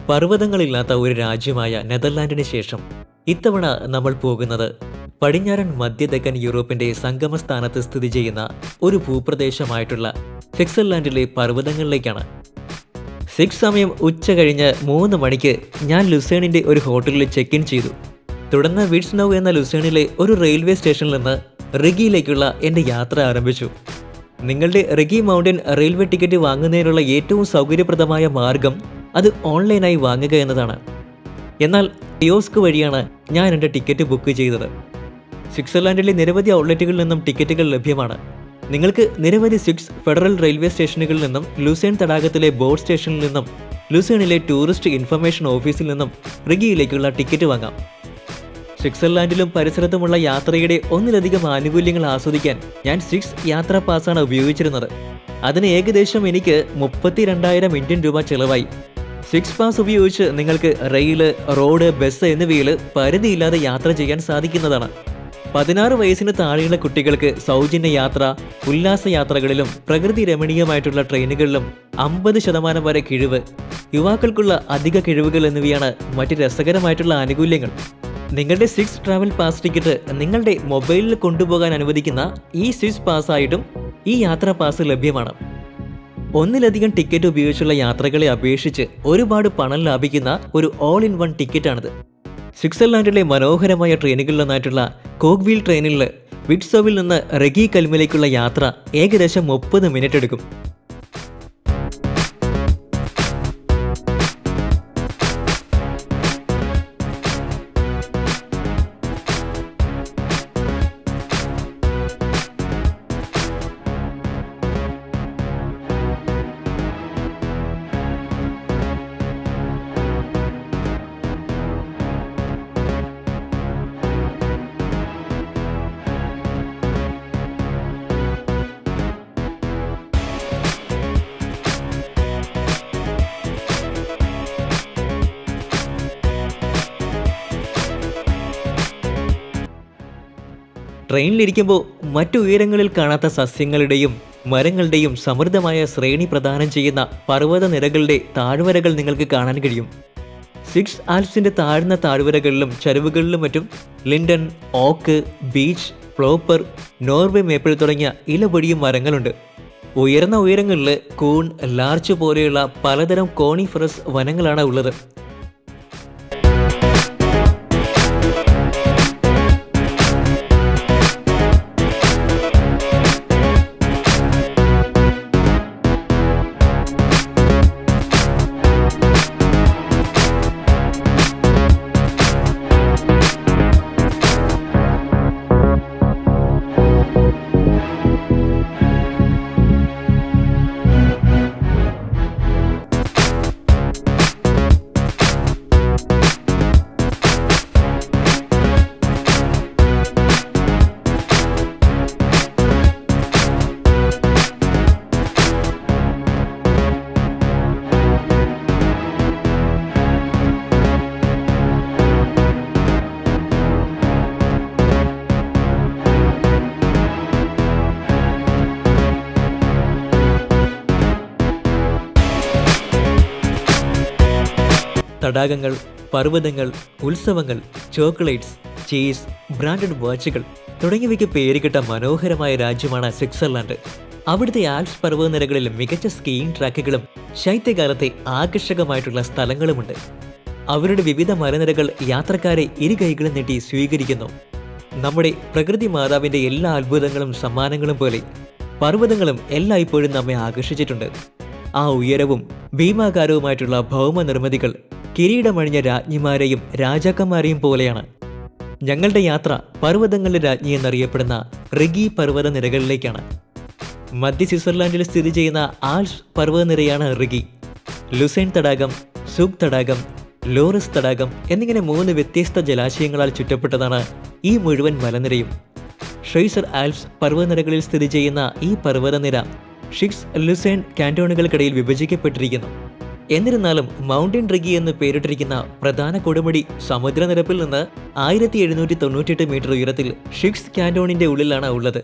പർവ്വതങ്ങളില്ലാത്ത ഒരു രാജ്യമായ നെതർലാൻഡിന് ശേഷം ഇത്തവണ നമ്മൾ പോകുന്നത് പടിഞ്ഞാറൻ മധ്യതെക്കൻ യൂറോപ്പിന്റെ സംഗമസ്ഥാനത്ത് സ്ഥിതി ചെയ്യുന്ന ഒരു ഭൂപ്രദേശമായിട്ടുള്ള സ്വിറ്റ്സർലാൻഡിലെ പർവ്വതങ്ങളിലേക്കാണ് സിക്സ് സമയം ഉച്ച കഴിഞ്ഞ് മൂന്ന് മണിക്ക് ഞാൻ ലുസേണിന്റെ ഒരു ഹോട്ടലിൽ ചെക്ക് ഇൻ ചെയ്തു തുടർന്ന് വിഡ്സ്നൗ എന്ന ലുസേണിലെ ഒരു റെയിൽവേ സ്റ്റേഷനിൽ നിന്ന് റിഗിയിലേക്കുള്ള എൻ്റെ യാത്ര ആരംഭിച്ചു നിങ്ങളുടെ റിഗി മൗണ്ടൻ റെയിൽവേ ടിക്കറ്റ് വാങ്ങുന്നതിനുള്ള ഏറ്റവും സൗകര്യപ്രദമായ മാർഗം അത് ഓൺലൈനായി വാങ്ങുക എന്നതാണ് എന്നാൽ കിയോസ്ക് വഴിയാണ് ഞാൻ എൻ്റെ ടിക്കറ്റ് ബുക്ക് ചെയ്തത് സ്വിറ്റ്സർലാൻഡിലെ നിരവധി ഔട്ട്ലെറ്റുകളിൽ നിന്നും ടിക്കറ്റുകൾ ലഭ്യമാണ് നിങ്ങൾക്ക് നിരവധി സ്വിറ്റ്സ് ഫെഡറൽ റെയിൽവേ സ്റ്റേഷനുകളിൽ നിന്നും ലൂസേൺ തടാകത്തിലെ ബോർഡ് സ്റ്റേഷനിൽ നിന്നും ലൂസേണിലെ ടൂറിസ്റ്റ് ഇൻഫർമേഷൻ ഓഫീസിൽ നിന്നും റിഗിയിലേക്കുള്ള ടിക്കറ്റ് വാങ്ങാം സ്വിറ്റ്സർലാൻഡിലും പരിസരത്തുമുള്ള യാത്രയുടെ ഒന്നിലധികം ആനുകൂല്യങ്ങൾ ആസ്വദിക്കാൻ ഞാൻ സ്വിക്സ് യാത്രാ പാസ്സാണ് ഉപയോഗിച്ചിരുന്നത് അതിന് ഏകദേശം എനിക്ക് മുപ്പത്തി രണ്ടായിരം ഇന്ത്യൻ രൂപ ചെലവായി സിക്സ് പാസ് ഉപയോഗിച്ച് നിങ്ങൾക്ക് റെയില് റോഡ് ബസ് എന്നിവയിൽ പരിധിയില്ലാതെ യാത്ര ചെയ്യാൻ സാധിക്കുന്നതാണ് പതിനാറ് വയസ്സിന് താഴെയുള്ള കുട്ടികൾക്ക് സൗജന്യ യാത്ര ഉല്ലാസ യാത്രകളിലും പ്രകൃതി രമണീയമായിട്ടുള്ള ട്രെയിനുകളിലും അമ്പത് ശതമാനം വരെ കിഴിവ് യുവാക്കൾക്കുള്ള അധിക കിഴിവുകൾ എന്നിവയാണ് മറ്റ് രസകരമായിട്ടുള്ള ആനുകൂല്യങ്ങൾ നിങ്ങളുടെ സിക്സ് ട്രാവൽ പാസ് ടിക്കറ്റ് നിങ്ങളുടെ മൊബൈലിൽ കൊണ്ടുപോകാൻ അനുവദിക്കുന്ന ഈ സ്വിസ് പാസ്സായിട്ടും ഈ യാത്രാ പാസ് ലഭ്യമാണ് ഒന്നിലധികം ടിക്കറ്റ് ഉപയോഗിച്ചുള്ള യാത്രകളെ അപേക്ഷിച്ച് ഒരുപാട് പണം ലാഭിക്കുന്ന ഒരു ഓൾ ഇൻ വൺ ടിക്കറ്റാണിത് സ്വിറ്റ്സർലാൻഡിലെ മനോഹരമായ ട്രെയിനുകളിലൊന്നായിട്ടുള്ള കോഗ്വീൽ ട്രെയിനിൽ വിറ്റ്സോവിൽ നിന്ന് റെഗി കൽമിലേക്കുള്ള യാത്ര ഏകദേശം മുപ്പത് മിനിറ്റ് എടുക്കും ട്രെയിനിലിരിക്കുമ്പോൾ മറ്റു ഉയരങ്ങളിൽ കാണാത്ത സസ്യങ്ങളുടെയും മരങ്ങളുടെയും സമൃദ്ധമായ ശ്രേണി പ്രദാനം ചെയ്യുന്ന പർവ്വത നിരകളുടെ താഴ്വരകൾ നിങ്ങൾക്ക് കാണാൻ കഴിയും സിക്സ് ആൽപ്സിന്റെ താഴ്ന്ന താഴ്വരകളിലും ചരിവുകളിലും മറ്റും linden oak beech poplar Norway maple തുടങ്ങിയ ഇലപൊടിയും മരങ്ങളുണ്ട് ഉയർന്ന ഉയരങ്ങളിൽ കൂൺ ലാർച്ച് പോലെയുള്ള പലതരം കോണിഫറസ് വനങ്ങളാണ് ഉള്ളത് തടാകങ്ങൾ പർവ്വതങ്ങൾ ഉത്സവങ്ങൾ ചോക്ലേറ്റ്സ് ചീസ് ബ്രാൻഡഡ് വാച്ചുകൾ തുടങ്ങിയവയ്ക്ക് പേരുകിട്ട മനോഹരമായ രാജ്യമാണ് സ്വിറ്റ്സർലാൻഡ് അവിടുത്തെ ആൽപ്സ് പർവ്വതനിരകളിൽ മികച്ച സ്കീയിങ് ട്രാക്കുകളും ശൈത്യകാലത്തെ ആകർഷകമായിട്ടുള്ള സ്ഥലങ്ങളുമുണ്ട് അവരുടെ വിവിധ മലനിരകൾ യാത്രക്കാരെ ഇരു കൈകളും നീട്ടി സ്വീകരിക്കുന്നു നമ്മുടെ പ്രകൃതി മാതാവിന്റെ എല്ലാ അത്ഭുതങ്ങളും സമ്മാനങ്ങളും പോലെ പർവ്വതങ്ങളും എല്ലായ്പ്പോഴും നമ്മെ ആകർഷിച്ചിട്ടുണ്ട് ആ ഉയരവും ഭീമാകാരവുമായിട്ടുള്ള ഭൗമ നിർമ്മിതികൾ കിരീടമണിഞ്ഞ രാജ്ഞിമാരെയും രാജാക്കന്മാരെയും പോലെയാണ് ഞങ്ങളുടെ യാത്ര പർവ്വതങ്ങളുടെ രാജ്ഞി എന്നറിയപ്പെടുന്ന റിഗി പർവ്വത നിരകളിലേക്കാണ് മധ്യ സ്വിറ്റ്സർലാൻഡിൽ സ്ഥിതി ചെയ്യുന്ന ആൽസ് പർവ്വതനിരയാണ് റിഗി ലുസൈൻ തടാകം സുഗ് തടാകം ലോറസ് തടാകം എന്നിങ്ങനെ മൂന്ന് വ്യത്യസ്ത ജലാശയങ്ങളാൽ ചുറ്റപ്പെട്ടതാണ് ഈ മുഴുവൻ മലനിരയും ഷെയ്സർ ആൽപ്സ് പർവ്വതനിരകളിൽ സ്ഥിതി ചെയ്യുന്ന ഈ പർവ്വതനിര ഷിക്സ് ലുസൈൻ കാന്റോണുകൾക്കിടയിൽ വിഭജിക്കപ്പെട്ടിരിക്കുന്നു എന്നിരുന്നാലും മൗണ്ടൻ റിഗി എന്ന് പേരിട്ടിരിക്കുന്ന പ്രധാന കൊടുമുടി സമുദ്രനിരപ്പിൽ നിന്ന് ആയിരത്തി എഴുന്നൂറ്റി തൊണ്ണൂറ്റിയെട്ട് മീറ്റർ ഉയരത്തിൽ ഷിക്സ് കാന്റോണിന്റെ ഉള്ളിലാണ് ഉള്ളത്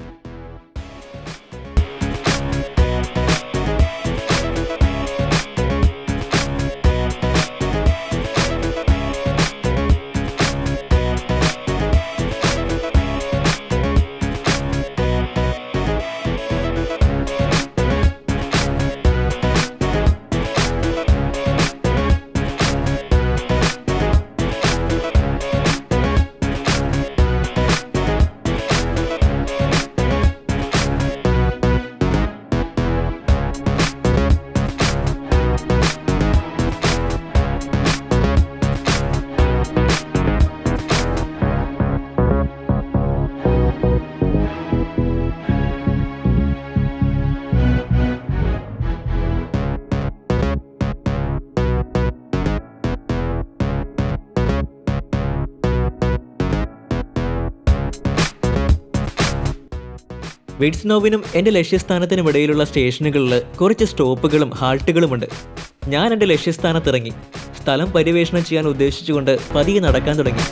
വിഡ്സ്നോവിനും എൻ്റെ ലക്ഷ്യസ്ഥാനത്തിനും ഇടയിലുള്ള സ്റ്റേഷനുകളിൽ കുറച്ച് സ്റ്റോപ്പുകളും ഹാൾട്ടുകളുമുണ്ട് ഞാൻ എൻ്റെ ലക്ഷ്യസ്ഥാനത്തിറങ്ങി സ്ഥലം പര്യവേഷണം ചെയ്യാൻ ഉദ്ദേശിച്ചുകൊണ്ട് പതിയെ നടക്കാൻ തുടങ്ങി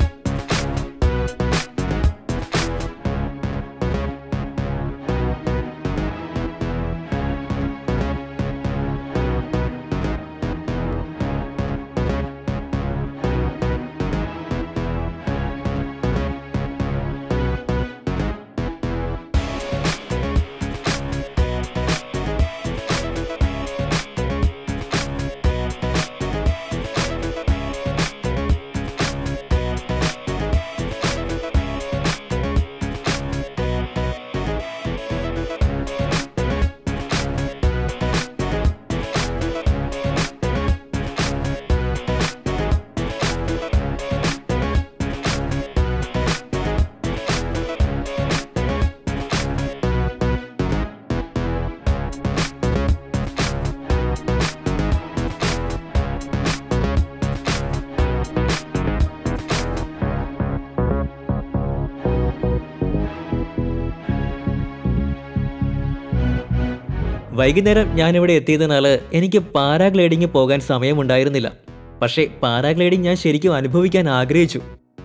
വൈകുന്നേരം ഞാനിവിടെ എത്തിയതിനാൽ എനിക്ക് പാരാഗ്ലൈഡിംഗ് പോകാൻ സമയമുണ്ടായിരുന്നില്ല പക്ഷേ പാരാഗ്ലൈഡിംഗ് ഞാൻ ശരിക്കും അനുഭവിക്കാൻ ആഗ്രഹിച്ചു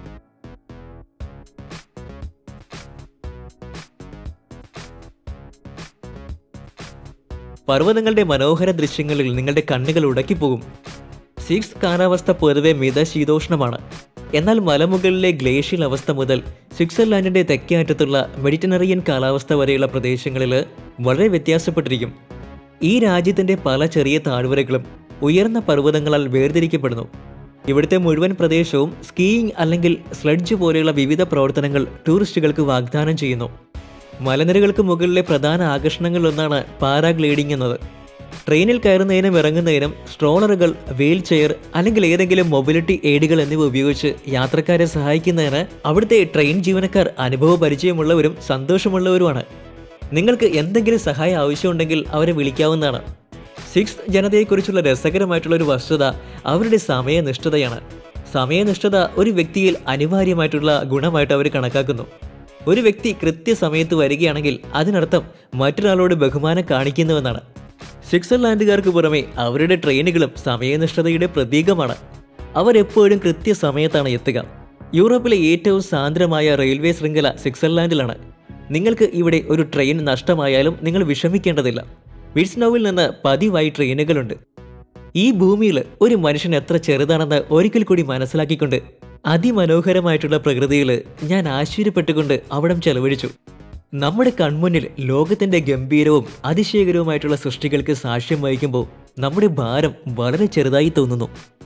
പർവ്വതങ്ങളുടെ മനോഹര ദൃശ്യങ്ങളിൽ നിങ്ങളുടെ കണ്ണുകൾ ഉടക്കിപ്പോകും സിക്സ് കാലാവസ്ഥ പൊതുവെ മിതശീതോഷ്ണമാണ് എന്നാൽ മലമുകളിലെ ഗ്ലേഷ്യൽ അവസ്ഥ മുതൽ സ്വിറ്റ്സർലാൻഡിന്റെ തെക്കേ അറ്റത്തുള്ള മെഡിറ്ററേനിയൻ കാലാവസ്ഥ വരെയുള്ള പ്രദേശങ്ങളിൽ വളരെ വ്യത്യാസപ്പെട്ടിരിക്കും ഈ രാജ്യത്തിന്റെ പല ചെറിയ താഴ്വരകളും ഉയർന്ന പർവ്വതങ്ങളാൽ വേർതിരിക്കപ്പെടുന്നു ഇവിടുത്തെ മുഴുവൻ പ്രദേശവും സ്കീയിങ് അല്ലെങ്കിൽ സ്ലഡ്ജ് പോലെയുള്ള വിവിധ പ്രവർത്തനങ്ങൾ ടൂറിസ്റ്റുകൾക്ക് വാഗ്ദാനം ചെയ്യുന്നു മലനിരകൾക്ക് മുകളിലെ പ്രധാന ആകർഷണങ്ങളിലൊന്നാണ് പാരാഗ്ലൈഡിംഗ് എന്നത് ട്രെയിനിൽ കയറുന്നതിനും ഇറങ്ങുന്നതിനും സ്ട്രോളറുകൾ വീൽ ചെയർ അല്ലെങ്കിൽ ഏതെങ്കിലും മൊബിലിറ്റി എയ്ഡുകൾ എന്നിവ ഉപയോഗിച്ച് യാത്രക്കാരെ സഹായിക്കുന്നതിന് അവിടുത്തെ ട്രെയിൻ ജീവനക്കാർ അനുഭവ പരിചയമുള്ളവരും സന്തോഷമുള്ളവരുമാണ് നിങ്ങൾക്ക് എന്തെങ്കിലും സഹായം ആവശ്യമുണ്ടെങ്കിൽ അവരെ വിളിക്കാവുന്നതാണ് സിക്സ് ജനതയെക്കുറിച്ചുള്ള രസകരമായിട്ടുള്ള ഒരു വസ്തുത അവരുടെ സമയനിഷ്ഠതയാണ് സമയനിഷ്ഠത ഒരു വ്യക്തിയിൽ അനിവാര്യമായിട്ടുള്ള ഗുണമായിട്ട് അവർ കണക്കാക്കുന്നു ഒരു വ്യക്തി കൃത്യസമയത്ത് വരികയാണെങ്കിൽ അതിനർത്ഥം മറ്റൊരാളോട് ബഹുമാനം കാണിക്കുന്നുവെന്നാണ് സ്വിറ്റ്സർലാൻഡുകാർക്ക് പുറമെ അവരുടെ ട്രെയിനുകളും സമയനിഷ്ഠതയുടെ പ്രതീകമാണ് അവർ എപ്പോഴും കൃത്യസമയത്താണ് എത്തുക യൂറോപ്പിലെ ഏറ്റവും സാന്ദ്രമായ റെയിൽവേ ശൃംഖല സ്വിറ്റ്സർലാൻഡിലാണ് നിങ്ങൾക്ക് ഇവിടെ ഒരു ട്രെയിൻ നഷ്ടമായാലും നിങ്ങൾ വിഷമിക്കേണ്ടതില്ല വിറ്റ്സ്നോവിൽ നിന്ന് പതിവായി ട്രെയിനുകളുണ്ട് ഈ ഭൂമിയിൽ ഒരു മനുഷ്യൻ എത്ര ചെറുതാണെന്ന് ഒരിക്കൽ കൂടി മനസ്സിലാക്കിക്കൊണ്ട് അതിമനോഹരമായിട്ടുള്ള പ്രകൃതിയിൽ ഞാൻ ആശ്ചര്യപ്പെട്ടുകൊണ്ട് അവിടം ചെലവഴിച്ചു നമ്മുടെ കൺമുന്നിൽ ലോകത്തിന്റെ ഗംഭീരവും അതിശയകരവുമായിട്ടുള്ള സൃഷ്ടികൾക്ക് സാക്ഷ്യം വഹിക്കുമ്പോൾ നമ്മുടെ ഭാരം വളരെ ചെറുതായി തോന്നുന്നു